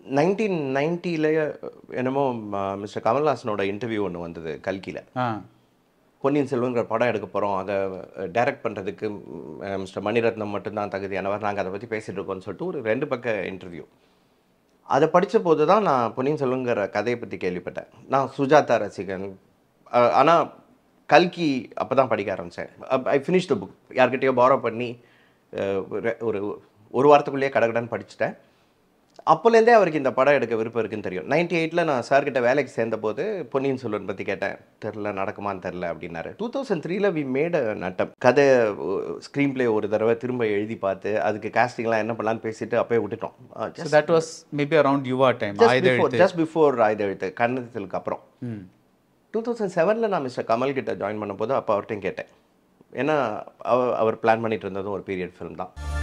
nineteen நைன்ட்டியில் என்னமோ mister கமல்ஹாசனோட interview ஒன்று வந்தது கல்கியில் ஆ பொன்னியின் செல்வங்கிற படம் எடுக்க போகிறோம் அதை டைரக்ட் பண்ணுறதுக்கு மிஸ்டர் மணிரத்னம் மட்டும்தான் தகுதியானவர் நாங்கள் அதை பற்றி பேசிகிட்டு இருக்கோம்னு சொல்லிட்டு ஒரு ரெண்டு பக்க இன்டர்வியூ அதை படித்த போது தான் நான் பொன்னியின் செல்வங்கிற கதையை பற்றி கேள்விப்பட்டேன் நான் சுஜாதா ரசிகன் ஆனால் கல்கி அப்போ தான் படிக்க ஆரம்பித்தேன் ஐ ஃபினிஷ் த புக் யார்கிட்டயோ பாரோ பண்ணி அஹ், ஒரு- ஒரு ஒரு வாரத்துக்குள்ளேயே கடகடன்னு படிச்சுட்டேன் அப்போலேருந்தே அவருக்கு இந்த படம் எடுக்க விருப்பம் இருக்குன்னு தெரியும் நைன்டி எயிட்டில் நான் சார்கிட்ட வேலைக்கு சேர்ந்தபோது பொன்னியின் செல்வன் பற்றி கேட்டேன் தெரில நடக்குமான்னு தெரில அப்படின்னாரு டூ தௌசண்ட் த்ரீல வி மேட் நட்டம் கதை ஸ்க்ரீன் ப்ளே ஒரு தடவை திரும்ப எழுதி பார்த்து அதுக்கு castingலாம் என்ன பண்ணலான்னு பேசிட்டு அப்போயே விட்டுட்டோம் so that was maybe around Yuva time Aaytha Ezhuthu just before ஆயுதெழுத்து கண்ணத்துக்கு அப்புறம் ம் டூ தௌசண்ட் செவனில் நான் மிஸ்டர் கமல் கிட்ட ஜாயின் பண்ணும்போது அப்போ அவர்கிட்டையும் கேட்டேன் ஏன்னா அவ- அவர் பிளான் பண்ணிட்டு இருந்ததும் ஒரு பீரியட் ஃபிலிம் தான்